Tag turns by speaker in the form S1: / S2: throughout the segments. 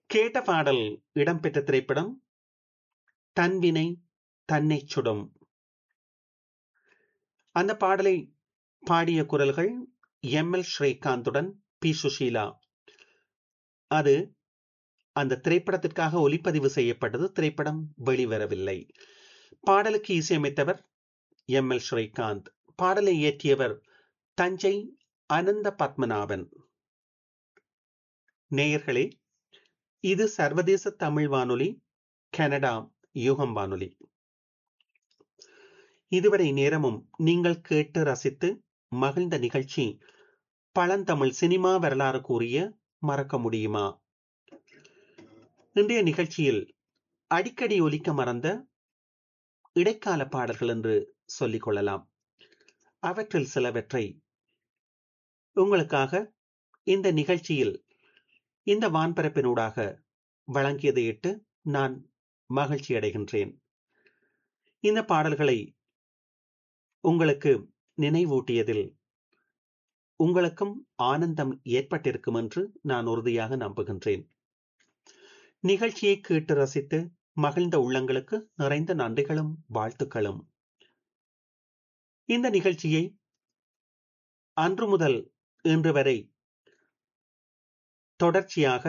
S1: கேட்ட பாடல் இடம்பெற்ற திரைப்படம் தன்வினை தன்னை சுடும் அந்த பாடலை பாடிய குரல்கள் எம் எல் ஸ்ரீகாந்துடன் பி சுஷீலா அது அந்த திரைப்படத்திற்காக ஒலிப்பதிவு செய்யப்பட்டது திரைப்படம் வெளிவரவில்லை பாடலுக்கு இசையமைத்தவர் எம் எல் ஸ்ரீகாந்த் பாடலை இயற்றியவர் தஞ்சை அனந்த பத்மநாபன் நேயர்களே இது சர்வதேச தமிழ் வானொலி கனடா யுகம் வானொலி இதுவரை நேரமும் நீங்கள் கேட்டு ரசித்து மகிழ்ந்த நிகழ்ச்சி பழந்தமிழ் சினிமா வரலாறு கூறிய மறக்க முடியுமா இன்றைய நிகழ்ச்சியில் அடிக்கடி ஒலிக்க மறந்த இடைக்கால பாடல்கள் என்று சொல்லிக் கொள்ளலாம் அவற்றில் சிலவற்றை உங்களுக்காக இந்த நிகழ்ச்சியில் இந்த வான்பரப்பினூடாக வழங்கியதை இட்டு நான் மகிழ்ச்சி அடைகின்றேன் இந்த பாடல்களை உங்களுக்கு நினைவூட்டியதில் உங்களுக்கும் ஆனந்தம் ஏற்பட்டிருக்கும் என்று நான் உறுதியாக நம்புகின்றேன் நிகழ்ச்சியை கேட்டு ரசித்து மகிழ்ந்த உள்ளங்களுக்கு நிறைந்த நன்றிகளும் வாழ்த்துக்களும் இந்த நிகழ்ச்சியை அன்று முதல் இன்று வரை தொடர்ச்சியாக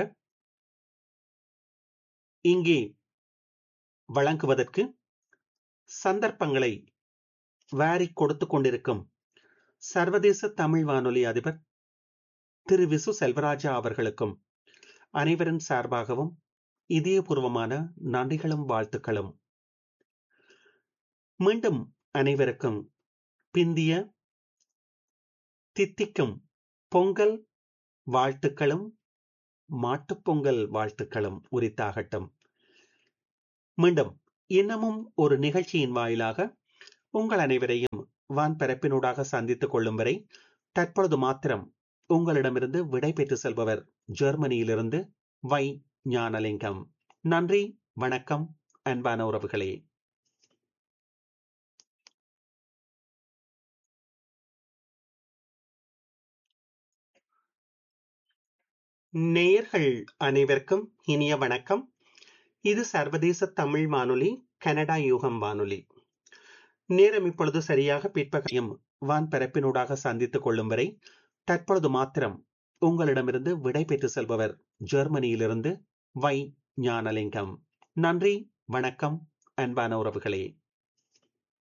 S1: இங்கே வழங்குவதற்கு சந்தர்ப்பங்களை வாரிக் கொடுத்து கொண்டிருக்கும் சர்வதேச தமிழ் வானொலி அதிபர் திரு விசு செல்வராஜா அவர்களுக்கும் அனைவரின் சார்பாகவும் இதயபூர்வமான நன்றிகளும் வாழ்த்துக்களும் மீண்டும் அனைவருக்கும் பிந்திய தித்திக்கும் பொங்கல் வாழ்த்துக்களும் மாட்டுப்பொங்கல் வாழ்த்துக்களும் உரித்தாகட்டும் மீண்டும் இன்னமும் ஒரு நிகழ்ச்சியின் வாயிலாக உங்கள் அனைவரையும் வான்பரப்பினூடாக சந்தித்துக் கொள்ளும் வரை தற்பொழுது மாத்திரம் உங்களிடமிருந்து விடை பெற்று செல்பவர் ஜெர்மனியிலிருந்து வை ஞானலிங்கம் நன்றி வணக்கம் அன்பான உறவுகளே நேயர்கள் அனைவருக்கும் இனிய வணக்கம் இது சர்வதேச தமிழ் வானொலி கனடா யூகம் வானொலி நேரம் இப்பொழுது சரியாக பிற்பகையும் வான் பரப்பினூடாக சந்தித்துக் கொள்ளும் வரை தற்பொழுது மாத்திரம் உங்களிடமிருந்து விடை பெற்று செல்பவர் ஜெர்மனியிலிருந்து வை ஞானலிங்கம் நன்றி வணக்கம் அன்பான உறவுகளே